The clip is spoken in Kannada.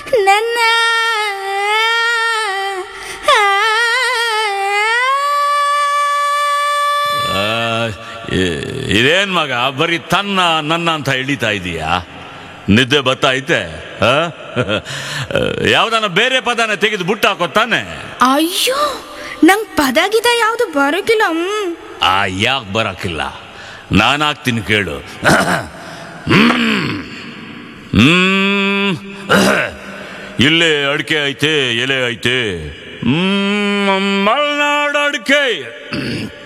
ನನ್ನ ಆ, ಇ- ಇದೇನ್ ಮಗ ಬರೀ ತನ್ನ ನನ್ನ ಅಂತ ಎಳಿತಾ ಇದೀಯಾ ನಿದ್ದೆ ಬತ್ತೈತೆ ಆ? ಯಾವ್ದಾನ ಬೇರೆ ಪದನ ತೆಗೆದು ಬುಟ್ಟ ಹಾಕೋ ತಾನೆ ಅಯ್ಯೋ ನಂಗ್ ಪದ ಗಿದ ಯಾವ್ದು ಬರೋಕಿಲ್ಲ ಹ್ಮ್. ಆ ಯಾಕೆ ಬರಕಿಲ್ಲ ನಾನು ಹಾಕ್ತೀನಿ ಕೇಳು ಹ್ಮ್ ಇಲ್ಲೇ ಅಡಿಕೆ ಐತೆ ಎಲೆ ಐತೆ ಹ್ಮ್ ಮಲ್ನಾಡು ಅಡಿಕೆ